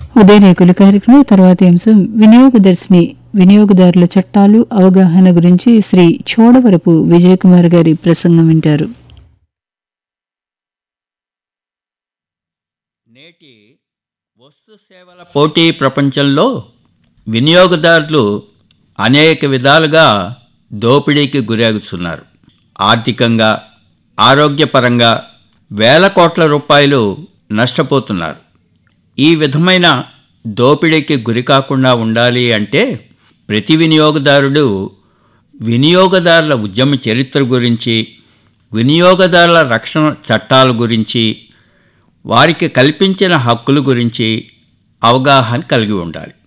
ఉదయరేకులు కార్యక్రమం తర్వాతి అంశం వినియోగదర్శిని వినియోగదారుల చట్టాలు అవగాహన గురించి శ్రీ చోడవరపు విజయకుమార్ గారి ప్రసంగం వింటారు నేటి వస్తు సేవల పోటీ ప్రపంచంలో వినియోగదారులు అనేక విధాలుగా దోపిడీకి గురవుతున్నారు ఆర్థికంగా ఆరోగ్యపరంగా వేల కోట్ల రూపాయలు నష్టపోతున్నారు ఈ విధమైన దోపిడీకి గురి కాకుండా ఉండాలి అంటే ప్రతి వినియోగదారుడు వినియోగదారుల ఉద్యమ చరిత్ర గురించి వినియోగదారుల రక్షణ చట్టాల గురించి వారికి కల్పించిన హక్కుల గురించి అవగాహన కలిగి ఉండాలి